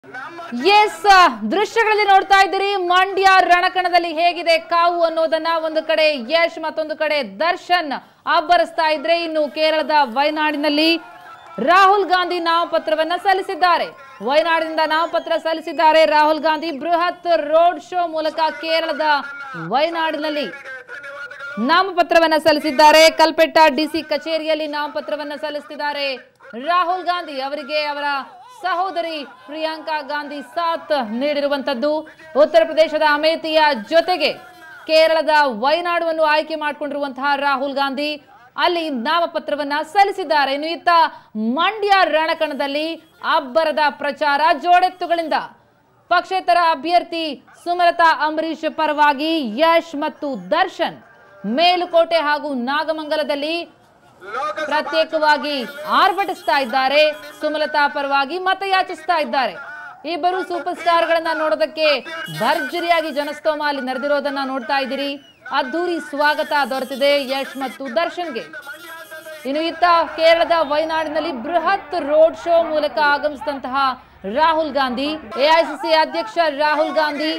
S ದೃಶ್ಯಗಳಲ್ಲಿ ನೋಡ್ತಾ ಇದ್ದೀರಿ ಮಂಡ್ಯ ರಣಕಣದಲ್ಲಿ ಹೇಗಿದೆ ಕಾವು ಅನ್ನೋದನ್ನ ಒಂದು ಕಡೆ ಯಶ್ ಮತ್ತೊಂದು ಕಡೆ ದರ್ಶನ್ ಅಬ್ಬರಿಸ್ತಾ ಇದ್ರೆ ಇನ್ನು ಕೇರಳದ ವಯನಾಡಿನಲ್ಲಿ ರಾಹುಲ್ ಗಾಂಧಿ ನಾಮಪತ್ರವನ್ನ ಸಲ್ಲಿಸಿದ್ದಾರೆ ವಯನಾಡಿನಿಂದ ನಾಮಪತ್ರ ಸಲ್ಲಿಸಿದ್ದಾರೆ ರಾಹುಲ್ ಗಾಂಧಿ ಬೃಹತ್ ರೋಡ್ ಶೋ ಮೂಲಕ ಕೇರಳದ ವಯನಾಡಿನಲ್ಲಿ ನಾಮಪತ್ರವನ್ನ ಸಲ್ಲಿಸಿದ್ದಾರೆ ಕಲ್ಪೆಟ್ಟ ಡಿಸಿ ಕಚೇರಿಯಲ್ಲಿ ನಾಮಪತ್ರವನ್ನ ಸಲ್ಲಿಸಿದ್ದಾರೆ ರಾಹುಲ್ ಗಾಂಧಿ ಅವರಿಗೆ ಅವರ ಸಹೋದರಿ ಪ್ರಿಯಾಂಕಾ ಗಾಂಧಿ ಸಾಥ್ ನೀಡಿರುವಂತದ್ದು ಉತ್ತರ ಪ್ರದೇಶದ ಅಮೇಥಿಯ ಜೊತೆಗೆ ಕೇರಳದ ವಯನಾಡುವನ್ನು ಆಯ್ಕೆ ಮಾಡಿಕೊಂಡಿರುವಂತಹ ರಾಹುಲ್ ಗಾಂಧಿ ಅಲ್ಲಿ ನಾಮಪತ್ರವನ್ನ ಸಲ್ಲಿಸಿದ್ದಾರೆ ಇನ್ನು ಇತ್ತ ಮಂಡ್ಯ ರಣಕಣದಲ್ಲಿ ಅಬ್ಬರದ ಪ್ರಚಾರ ಜೋಡೆತ್ತುಗಳಿಂದ ಪಕ್ಷೇತರ ಅಭ್ಯರ್ಥಿ ಸುಮಲತಾ ಅಂಬರೀಶ್ ಪರವಾಗಿ ಯಶ್ ಮತ್ತು ದರ್ಶನ್ ಮೇಲುಕೋಟೆ ಹಾಗೂ ನಾಗಮಂಗಲದಲ್ಲಿ ಪ್ರತ್ಯೇಕವಾಗಿ ಆರ್ಭಟಿಸ್ತಾ ಇದ್ದಾರೆ ಸುಮಲತಾ ಪರವಾಗಿ ಮತಯಾಚಿಸ್ತಾ ಇದ್ದಾರೆ ಇಬ್ಬರು ಸೂಪರ್ ಸ್ಟಾರ್ ಗಳನ್ನ ನೋಡೋದಕ್ಕೆ ಭರ್ಜರಿಯಾಗಿ ಜನಸ್ತೋಮ ಅಲ್ಲಿ ನಡೆದಿರೋದನ್ನ ನೋಡ್ತಾ ಇದ್ದೀರಿ ಅದ್ದೂರಿ ಸ್ವಾಗತ ದೊರೆತಿದೆ ಯಶ್ ಮತ್ತು ದರ್ಶನ್ಗೆ ಇನ್ನು ಇತ್ತ ಕೇರಳದ ವಯನಾಡಿನಲ್ಲಿ ಬೃಹತ್ ರೋಡ್ ಶೋ ಮೂಲಕ ಆಗಮಿಸಿದಂತಹ ರಾಹುಲ್ ಗಾಂಧಿ ಎಐಸಿಸಿ ಅಧ್ಯಕ್ಷ ರಾಹುಲ್ ಗಾಂಧಿ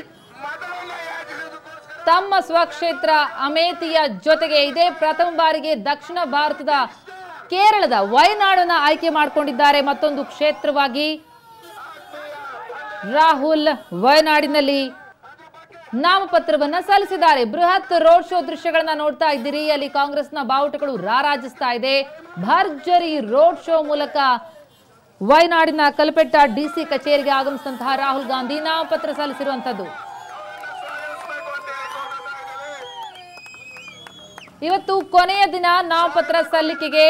ತಮ್ಮ ಸ್ವಕ್ಷೇತ್ರ ಅಮೇಥಿಯ ಜೊತೆಗೆ ಇದೇ ಪ್ರಥಮ ಬಾರಿಗೆ ದಕ್ಷಿಣ ಭಾರತದ ಕೇರಳದ ವಯನಾಡನ್ನ ಆಯ್ಕೆ ಮಾಡಿಕೊಂಡಿದ್ದಾರೆ ಮತ್ತೊಂದು ಕ್ಷೇತ್ರವಾಗಿ ರಾಹುಲ್ ವಯನಾಡಿನಲ್ಲಿ ನಾಮಪತ್ರವನ್ನ ಸಲ್ಲಿಸಿದ್ದಾರೆ ಬೃಹತ್ ರೋಡ್ ಶೋ ದೃಶ್ಯಗಳನ್ನ ನೋಡ್ತಾ ಇದ್ದೀರಿ ಅಲ್ಲಿ ಕಾಂಗ್ರೆಸ್ನ ಬಾವುಟಗಳು ರಾರಾಜಿಸ್ತಾ ಇದೆ ಭರ್ಜರಿ ರೋಡ್ ಶೋ ಮೂಲಕ ವಯನಾಡಿನ ಕಲ್ಪೆಟ್ಟ ಡಿಸಿ ಕಚೇರಿಗೆ ಆಗಮಿಸಿದಂತಹ ರಾಹುಲ್ ಗಾಂಧಿ ನಾಮಪತ್ರ ಸಲ್ಲಿಸಿರುವಂತದ್ದು ಇವತ್ತು ಕೊನೆಯ ದಿನ ನಾಮಪತ್ರ ಸಲ್ಲಿಕೆಗೆ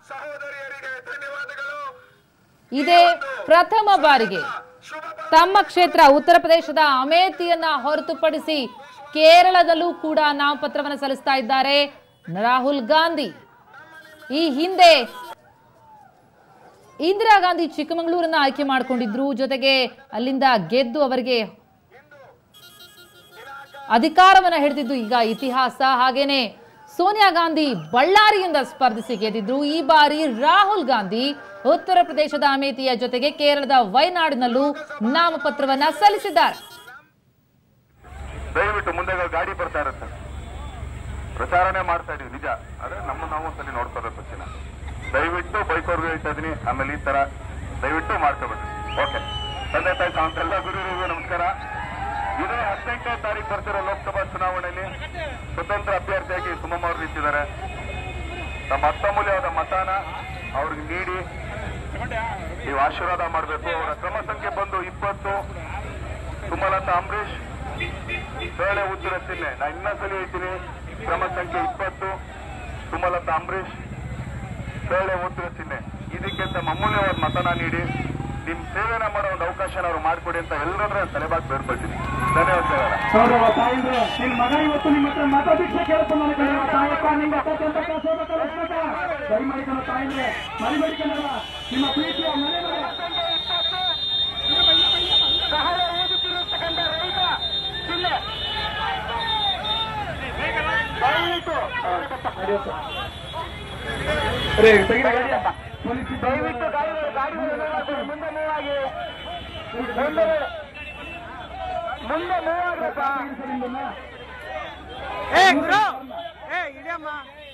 ಇದೇ ಪ್ರಥಮ ಬಾರಿಗೆ ತಮ್ಮ ಕ್ಷೇತ್ರ ಉತ್ತರ ಪ್ರದೇಶದ ಅಮೇಥಿಯನ್ನ ಹೊರತುಪಡಿಸಿ ಕೇರಳದಲ್ಲೂ ಕೂಡ ನಾಮಪತ್ರವನ್ನು ಸಲ್ಲಿಸ್ತಾ ಇದ್ದಾರೆ ರಾಹುಲ್ ಗಾಂಧಿ ಈ ಹಿಂದೆ ಇಂದಿರಾ ಗಾಂಧಿ ಚಿಕ್ಕಮಗಳೂರನ್ನ ಆಯ್ಕೆ ಮಾಡಿಕೊಂಡಿದ್ರು ಜೊತೆಗೆ ಅಲ್ಲಿಂದ ಗೆದ್ದು ಅವರಿಗೆ ಅಧಿಕಾರವನ್ನ ಹಿಡಿದಿದ್ದು ಈಗ ಇತಿಹಾಸ ಹಾಗೇನೆ ಸೋನಿಯಾ ಗಾಂಧಿ ಬಳ್ಳಾರಿಯಿಂದ ಸ್ಪರ್ಧಿಸಿ ಗೆದ್ದಿದ್ರು ಈ ಬಾರಿ ರಾಹುಲ್ ಗಾಂಧಿ ಉತ್ತರ ಪ್ರದೇಶದ ಅಮೇಥಿಯ ಜೊತೆಗೆ ಕೇರಳದ ವಯನಾಡಿನಲ್ಲೂ ನಾಮಪತ್ರವನ್ನ ಸಲ್ಲಿಸಿದ್ದಾರೆ ದಯವಿಟ್ಟು ಮುಂದೆ ಗಾಡಿ ಬರ್ತಾ ಇರುತ್ತೆ ಪ್ರಚಾರನೆ ಮಾಡ್ತಾ ಇದೀವಿ ನಿಜ ಆದ್ರೆ ನಮ್ಮ ನಾವು ಒಂದ್ಸಲಿ ನೋಡ್ಕೋಬೇಕು ಬಸ್ಸಿನ ದಯವಿಟ್ಟು ಬೈಕ್ ಅವ್ರಿಗೆ ಹೇಳ್ತಾ ಇದೀನಿ ಆಮೇಲೆ ಈ ತರ ದಯವಿಟ್ಟು ಮಾಡ್ಕೋಬೇಕು ಓಕೆ ತಂದೆ ತಾಯಿ ತಾವೆಲ್ಲ ಗುರುವಿಗೆ ನಮಸ್ಕಾರ ಇದೇ ಹದಿನೆಂಟನೇ ತಾರೀಕು ಬರ್ತಿರೋ ಲೋಕಸಭಾ ಚುನಾವಣೆಯಲ್ಲಿ ಸ್ವತಂತ್ರ ಅಭ್ಯರ್ಥಿಯಾಗಿ ಸುಮಮ್ಮ ಅವರು ನಿಂತಿದ್ದಾರೆ ತಮ್ಮ ಅರ್ಥಮೂಲ್ಯವಾದ ಮತನ ಅವ್ರಿಗೆ ನೀಡಿ ನೀವು ಆಶೀರ್ವಾದ ಮಾಡಬೇಕು ಅವರ ಕ್ರಮ ಸಂಖ್ಯೆ ಬಂದು ಇಪ್ಪತ್ತು ಸುಮಲತಾ ಅಂಬರೀಶ್ ಬೇಳೆ ಉತ್ತರ ಚಿಹ್ನೆ ನಾ ಇನ್ನೊಂದ್ಸಲಿ ಹೇಳ್ತೀನಿ ಕ್ರಮ ಸಂಖ್ಯೆ ಇಪ್ಪತ್ತು ಸುಮಲತಾ ಅಂಬರೀಶ್ ಬೇಳೆ ಉತ್ತರ ಚಿಹ್ನೆ ಇದಕ್ಕೆ ತಮ್ಮ ಅಮೂಲ್ಯವಾದ ಮತನ ನೀಡಿ ನಿಮ್ ಸೇವೆನ ಮಾಡೋ ಒಂದು ಅವಕಾಶನ ಅವ್ರು ಮಾಡಿಕೊಡಿ ಅಂತ ಎಲ್ಲರ ತಲೆಬಾಗಿ ಬೇಡ್ಕೊಳ್ತೀನಿ ಧನ್ಯವಾದಗಳ ಗೌರವ ತಾಯಿಂದ್ರು ನಿನ್ ಮಗ ಇವತ್ತು ನಿಮ್ಮ ಹತ್ರ ಮತಭಿಕ್ಷೆ ಕೇಳ್ತು ನನಗೆ ತಾಯಪ್ಪ ನಿಮ್ಗೆ ಅತ್ಯಂತ ಕೆಲಸ ದಯಮಾಡಿ ಕಣ ತಾಯಿಂದ್ರೆ ಮರಿಬೇಡಿ ಕನ್ನಡ ನಿಮ್ಮ ಪ್ರೀತಿಯ ಮನೆ ಮಗ ಸಹಾಯ ಓದುತ್ತಿರತಕ್ಕಂಥ ರೈತ ಜಿಲ್ಲೆ ದಯವಿಟ್ಟು ರೇ, ತೆಗೀರಿ ಗಾಡಿಯನ್ನ. ಪೊಲೀಸ್ ದಯವಿಟ್ಟು ಗಾಡಿ ಗಾಡಿ ಮುಂದೆ ಮೂವ್ ಆಗಿ ಮುಂದೆ ಮುಂದೆ ಮೂವ್ ಆಗ್ಬೇಕಾ ಏ ಗುರು ಏ ಇಡಿಯಮ್ಮ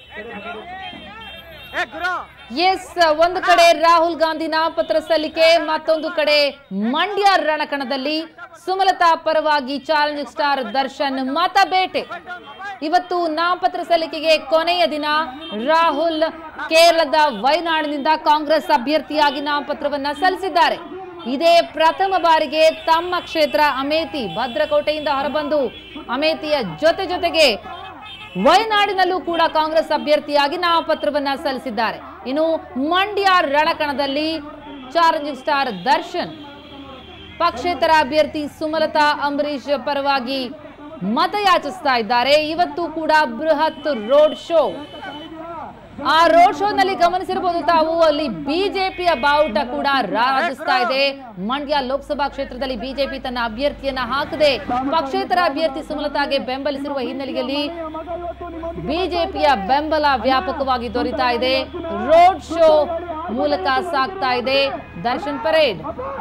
ಏ ಗುರು ಎಸ್ ಒಂದು ಕಡೆ ರಾಹುಲ್ ಗಾಂಧಿ ನಾಮಪತ್ರ ಸಲ್ಲಿಕೆ ಮತ್ತೊಂದು ಕಡೆ ಮಂಡ್ಯ ರಣಕಣದಲ್ಲಿ ಸುಮಲತಾ ಪರವಾಗಿ ಚಾಲೆಂಜಿಂಗ್ ಸ್ಟಾರ್ ದರ್ಶನ್ ಮತ ಬೇಟೆ ಇವತ್ತು ನಾಮಪತ್ರ ಸಲ್ಲಿಕೆಗೆ ಕೊನೆಯ ದಿನ ರಾಹುಲ್ ಕೇರಳದ ವಯನಾಡಿನಿಂದ ಕಾಂಗ್ರೆಸ್ ಅಭ್ಯರ್ಥಿಯಾಗಿ ನಾಮಪತ್ರವನ್ನ ಸಲ್ಲಿಸಿದ್ದಾರೆ ಇದೇ ಪ್ರಥಮ ಬಾರಿಗೆ ತಮ್ಮ ಕ್ಷೇತ್ರ ಅಮೇಥಿ ಭದ್ರಕೋಟೆಯಿಂದ ಹೊರಬಂದು ಅಮೇಥಿಯ ಜೊತೆ ಜೊತೆಗೆ ವಯನಾಡಿನಲ್ಲೂ ಕೂಡ ಕಾಂಗ್ರೆಸ್ ಅಭ್ಯರ್ಥಿಯಾಗಿ ನಾಮಪತ್ರವನ್ನ ಸಲ್ಲಿಸಿದ್ದಾರೆ ಇನ್ನು ಮಂಡ್ಯ ರಣಕಣದಲ್ಲಿ ಚಾಲೆಂಜಿಂಗ್ ಸ್ಟಾರ್ ದರ್ಶನ್ ಪಕ್ಷೇತರ ಅಭ್ಯರ್ಥಿ ಸುಮಲತಾ ಅಂಬರೀಶ್ ಪರವಾಗಿ ಮತಯಾಚಿಸ್ತಾ ಇದ್ದಾರೆ ಇವತ್ತು ಕೂಡ ಬೃಹತ್ ರೋಡ್ ಶೋ ಆ ರೋಡ್ ಶೋನಲ್ಲಿ ಗಮನಿಸಿರಬಹುದು ತಾವು ಅಲ್ಲಿ ಬಿಜೆಪಿಯ ಬಾವುಟ ಕೂಡ ರಾರಾಜಿಸ್ತಾ ಇದೆ ಮಂಡ್ಯ ಲೋಕಸಭಾ ಕ್ಷೇತ್ರದಲ್ಲಿ ಬಿಜೆಪಿ ತನ್ನ ಅಭ್ಯರ್ಥಿಯನ್ನ ಹಾಕದೆ ಪಕ್ಷೇತರ ಅಭ್ಯರ್ಥಿ ಸುಮಲತಾಗೆ ಬೆಂಬಲಿಸಿರುವ ಹಿನ್ನೆಲೆಯಲ್ಲಿ ಬಿಜೆಪಿಯ ಬೆಂಬಲ ವ್ಯಾಪಕವಾಗಿ ದೊರೀತಾ ಇದೆ ರೋಡ್ ಶೋ ಮೂಲಕ ಸಾಗ್ತಾ ಇದೆ ದರ್ಶನ್ ಪರೇಡ್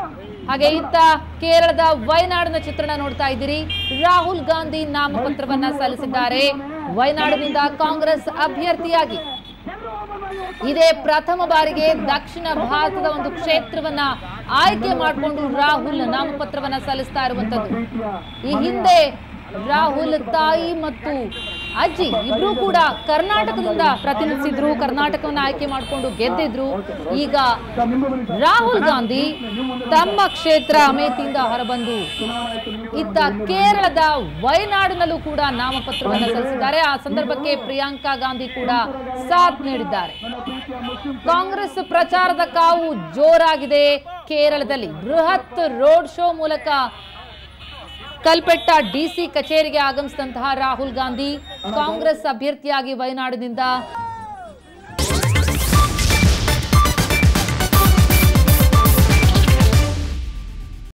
ಹಾಗೆ ಇತ್ತ ಕೇರಳದ ವಯನಾಡಿನ ಚಿತ್ರಣ ನೋಡ್ತಾ ಇದ್ದೀರಿ ರಾಹುಲ್ ಗಾಂಧಿ ನಾಮಪತ್ರವನ್ನ ಸಲ್ಲಿಸಿದ್ದಾರೆ ವಯನಾಡಿನಿಂದ ಕಾಂಗ್ರೆಸ್ ಅಭ್ಯರ್ಥಿಯಾಗಿ ಇದೇ ಪ್ರಥಮ ಬಾರಿಗೆ ದಕ್ಷಿಣ ಭಾರತದ ಒಂದು ಕ್ಷೇತ್ರವನ್ನ ಆಯ್ಕೆ ಮಾಡಿಕೊಂಡು ರಾಹುಲ್ ನಾಮಪತ್ರವನ್ನ ಸಲ್ಲಿಸ್ತಾ ಇರುವಂತದ್ದು ಈ ಹಿಂದೆ ರಾಹುಲ್ ತಾಯಿ ಮತ್ತು ಅಜ್ಜಿ ಇಬ್ರು ಕೂಡ ಕರ್ನಾಟಕದಿಂದ ಪ್ರತಿನಿಧಿಸಿದ್ರು ಕರ್ನಾಟಕವನ್ನ ಆಯ್ಕೆ ಮಾಡಿಕೊಂಡು ಗೆದ್ದಿದ್ರು ಈಗ ರಾಹುಲ್ ಗಾಂಧಿ ತಮ್ಮ ಕ್ಷೇತ್ರ ಅಮೇಥಿಯಿಂದ ಹೊರಬಂದು ಇತ್ತ ಕೇರಳದ ವಯನಾಡಿನಲ್ಲೂ ಕೂಡ ನಾಮಪತ್ರವನ್ನು ಸಲ್ಲಿಸಿದ್ದಾರೆ ಆ ಸಂದರ್ಭಕ್ಕೆ ಪ್ರಿಯಾಂಕಾ ಗಾಂಧಿ ಕೂಡ ಸಾಥ್ ನೀಡಿದ್ದಾರೆ ಕಾಂಗ್ರೆಸ್ ಪ್ರಚಾರದ ಕಾವು ಜೋರಾಗಿದೆ ಕೇರಳದಲ್ಲಿ ಬೃಹತ್ ರೋಡ್ ಶೋ ಮೂಲಕ ಕಲ್ಪೆಟ್ಟ ಡಿಸಿ ಕಚೇರಿಗೆ ಆಗಮಿಸಿದಂತಹ ರಾಹುಲ್ ಗಾಂಧಿ ಕಾಂಗ್ರೆಸ್ ಅಭ್ಯರ್ಥಿಯಾಗಿ ವಯನಾಡಿನಿಂದ